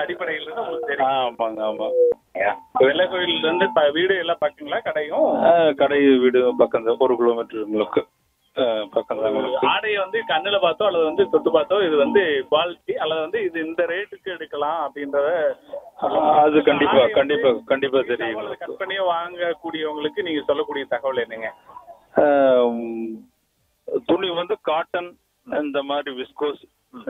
அடிப்படையில இருந்து உங்களுக்கு தெரியும் ஆமாங்க ஆமாம் வெள்ளை கோயில்ல இருந்து ப- வீடு எல்லாம் பக்கங்களா கடையும் ஆ, கடை வீடு பக்கம் தான் ஒரு கிலோமீட்டர் உங்களுக்கு ஆ, பக்கம் தான் உங்களுக்கு ஆடையை வந்து கண்ணுல பார்த்தோ அல்லது வந்து தொட்டு பார்த்தோ இது வந்து குவாலிட்டி அல்லது வந்து இது இந்த ரேட்டுக்கு எடுக்கலாம் அப்படின்றத அது கண்டிப்பா கண்டிப்பா கண்டிப்பா தெரியும் உங்களுக்கு கற்பனையா வாங்கக்கூடியவங்களுக்கு நீங்க சொல்லக்கூடிய தகவல் என்னங்க ஆம், துணி வந்து காட்டன் இந்த மாதிரி விஸ்கோஸ்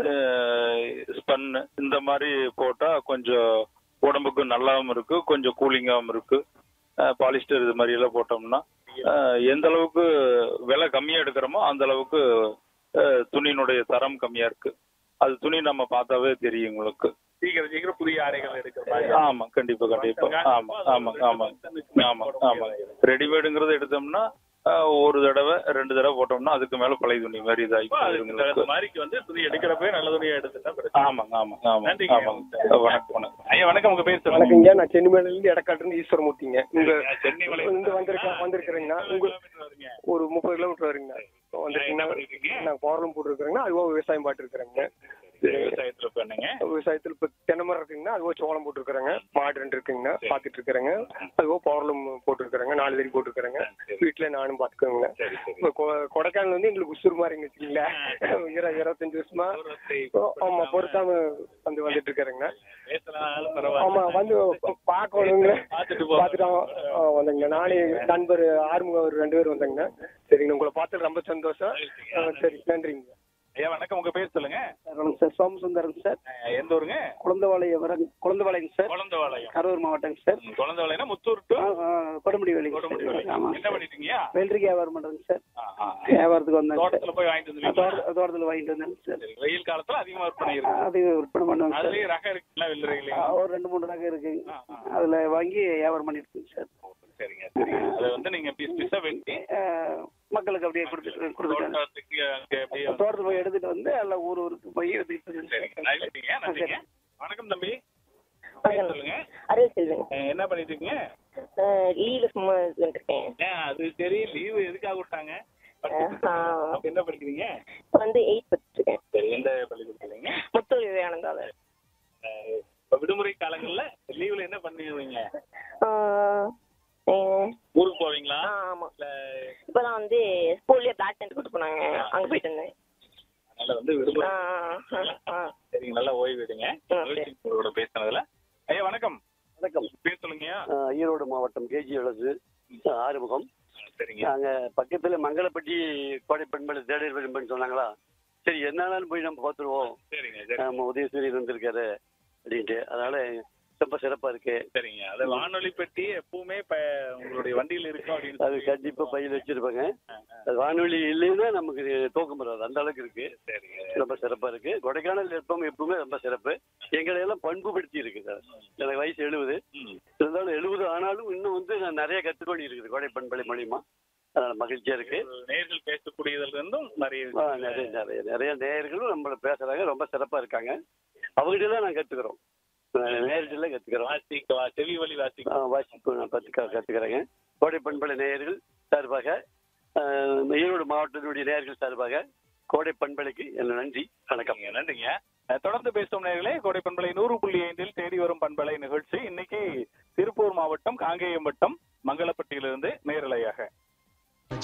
ஸ்பன் இந்த மாதிரி போட்டா கொஞ்சம் உடம்புக்கு நல்லாவும் இருக்கு கொஞ்சம் கூலிங்காகவும் இருக்கு பாலிஸ்டர் இது மாதிரி எல்லாம் போட்டோம்னா ஆஹ், எந்த அளவுக்கு விலை கம்மியா எடுக்கிறோமோ அந்த அளவுக்கு ஆஹ், துணியினுடைய தரம் கம்மியா இருக்கு அது துணி நம்ம பார்த்தாவே தெரியும் உங்களுக்கு சீக்கிரம் சீக்கிரம் புதிய ஆடைகள் எடுக்கிற மாதிரி ஆமா கண்டிப்பா கண்டிப்பா ஆமா ஆமா ஆமா ஆமா ஆமா ரெடிமேடுங்கிறது எடுத்தோம்னா ஆஹ், ஒரு தடவை ரெண்டு தடவை போட்டோம்னா அதுக்கு மேல பழைய துணி மாதிரி இதாகி அப்போ அதுக்கு போயிடும் தகுந்த உங்களுக்கு. மாதிரிக்கு வந்து துணி எடுக்கிறப்பவே நல்ல துணியா எடுத்துட்டா பிரச்சனை ஆமாங்க ஆமாங்க ஆமாங்க நன்றிங்க. ஆமாங்க வணக்கம் வணக்கம் ஐயா வணக்கம் உங்க பேர் சொல்லுங்க வணக்கங்க நான் சென்னிமேல இருந்து எடக்காட்டுல ஈஸ்வரமூர்த்திங்க உங்க சென்னை வளைவு. இங்க வந்திருக்க வந்திருக்கிறேங்கண்ணா உங்க கிலோமீட்டர் வருங்க ஒரு முப்பது கிலோமீட்டர் வருங்கண்ணா வந்திருக்கீங்கன்னா என்ன பண்ணிருக்கீங்க? நான் கோரலும் போட்டுருக்கிறேங்கண்ணா அதுவோ விவசாயம் பாட்டு இருக்கிறேங்க விவசாயத்துல பண்ணுங்க விவசாயத்துல இப்ப தென்னை மரம் இருக்குங்கண்ணா அதுவோ சோளம் போட்டுருக்கிறேங்க மாடு ரெண்டு இருக்குங்கண்ணா பாத்துட்டு இருக்கிறேங்க அதுவோ பவர்லும் போட்டுருக்கிறேங்க நாலு தறி போட்டுருக்கிறேங்க வீட்டுல நானும் பாத்துக்கோங்க சரி சரி இப்ப கொ- கொடைக்கானல் வந்து எங்களுக்கு உசுறு மாதிரிங்க வச்சுக்கீங்களேன் இரு- இருபத்தஞ்சு வருஷமா ஓ, ஆமா பொறுத்தாம வந்து வந்துட்டு இருக்கிறேங்கண்ணா பேசலாம் பரவாயில்ல ஆமா வந்து பாக்கணுங்க பார்த்துட்டு போ. பாத்துட்டோம் வந்தேங்க நானே நண்பர் ஆறுமுகம் ஒரு ரெண்டு பேர் வந்தாங்க சரிங்க உங்களை பார்த்து ரொம்ப சந்தோஷம் ஆ, சரி நன்றிங்க ஐயா வணக்கம் உங்க பேர் சொல்லுங்க வணக்கம் சார் சோமசுந்தரம் சார் அஹ் எந்த ஊருங்க குழந்தவாளையம் குழந்தவாளையம் சார் குழந்தவாளையம் கரூர் மாவட்டங்க சார் குழந்தவாளையம்னா முத்தூர் டு ஆ, ஆ, கொடுமுடி வேலைங்க கொடுமுடி. சார் ஆமாம் என்ன பண்ணிட்டீங்கயா வெள்ளரிக்கை வியாபாரம் பண்ணுறேங்க சார் வியாபாரத்துக்கு வந்தேங்க சார் தோட்டத்துல போய் வாங்கிட்டு வந்துருக்கீங்க தோட்ட தோட்டத்தில் வாங்கிட்டு வந்தேங்க சார் சரி, வெயில் காலத்துல அதிகமா விற்பனை இருக்கு அது விற்பனை பண்ணுவாங்க சார் அதுலயும் ரகம் இருக்குல்ல ஆ, வெள்ளரிகளையும் ஒரு ரெண்டு மூணு ரகம் இருக்குங்க ஆ, ஆ. அதில் வாங்கி வியாபாரம் பண்ணிட்டு இருக்கேங்க சார் சரிங்க சரிங்க அதை வந்து நீங்க பீஸ் பீஸா வெட்டி ஆ, மக்களுக்கு அப்படியே கொடுத்துட்டு கொடுத்துட்டேன் தோட்டத்துக்கு அங்க அப்படியே வந்து- தோட்டத்தில் போய் எடுத்துட்டு வந்து எல்லாம் ஊர் ஊருக்கு போய் எடுத்துக்கிட்டு சரிங்க நன்றிங்க நன்றிங்க வணக்கம் தம்பி வணக்கம். சொல்லுங்க அருள் செல்வன் அஹ் என்ன பண்ணிட்டு இருக்கீங்க லீவ்ல சும்மா இருக்கேன் ஏன் அது சரி லீவு எதுக்காக விட்டாங்க அப்ப என்ன படிக்கிறீங்க இப்போ வந்து எயிட் படிச்சிருக்கேன் சரி எந்த பள்ளி கொடுக்குறீங்க முத்தூர் விவேகானந்தால இப்ப விடுமுறை காலங்கள்ல லீவ்ல என்ன பண்ணுவீங்க ஆஹ் ஏன், ஊருக்கு போவீங்களா ஆ, ஆமா இல்ல இப்பதான் வந்து ஸ்கூல்லயே பிளாக் டென்ட் கூட்டு போனாங்க அங்க போயிட்டு இருந்தேன் அதனால வந்து விடுமுறை ஆ, ஆ, ஆ. சரிங்க நல்லா ஓய்வு எடுங்க ஆ, மகிழ்ச்சி உங்களோட பேசுனதுல ஐயா வணக்கம் வணக்கம் பேர் சொல்லுங்கய்யா அஹ் ஈரோடு மாவட்டம் கேஜி வளசு ஆறுமுகம் சரிங்க நாங்க பக்கத்துல மங்களப்பட்டி கோடை பெண்மணி தேடர் பெண்மணி சொன்னாங்களா சரி என்னாலும் போய் நம்ம பார்த்துருவோம் சரிங்க சரி நம்ம உதயசூரியன் வந்திருக்காரு அப்படின்ட்டு அதனால ரொம்ப சிறப்பா இருக்கு சரிங்க அது வானொலி பெட்டி எப்பவுமே இப்ப உங்களுடைய வண்டியில இருக்கும் அப்படின்னு அது சொல்லி- கண்டிப்பா பையில வச்சிருப்பாங்க ஆ, ஆ. அது வானொலி இல்லைன்னா நமக்கு தூக்கம் வராது அந்த அளவுக்கு இருக்கு சரிங்க ரொம்ப சிறப்பா இருக்கு கொடைக்கானல் எப்பவும் எப்பவுமே ரொம்ப சிறப்பு எங்களை எல்லாம் பண்புபடுத்தி இருக்கு சார் எனக்கு வயசு எழுபது ம். இருந்தாலும் எழுபது ஆனாலும் இன்னும் வந்து நான் நிறைய கற்றுக்கொண்டு இருக்குது கோடை பண்பலை மூலியமா அதனால மகிழ்ச்சியா இருக்கு நேர்கள் பேசக்கூடியதுல இருந்தும் நிறைய ஆ, நிறைய நிறைய நிறைய நேயர்களும் நம்மள பேசுறாங்க ரொம்ப சிறப்பா இருக்காங்க அவங்ககிட்ட தான் நான் கத்துக்கிறோம் நேரடியில் கத்துக்கிறோம் வாசிக்க வா- செவி வழி வாசிக்க ஆ, வாசிப்பு நான் பத்து கத்துக்கிறேங்க கோடை பண்பலை நேயர்கள் சார்பாக ஆ, ஈரோடு மாவட்டத்தினுடைய நேயர்கள் சார்பாக கோடை பண்பலைக்கு என் நன்றி வணக்கம் நன்றிங்க நன்றிங்க அஹ் தொடர்ந்து பேசும் நேர்களே கோடை பண்பலை நூறு புள்ளி ஐந்தில் தேடி வரும் பண்பலை நிகழ்ச்சி இன்னைக்கு திருப்பூர் மாவட்டம் காங்கேயம் வட்டம் மங்களப்பட்டியிலிருந்து நேரலையாக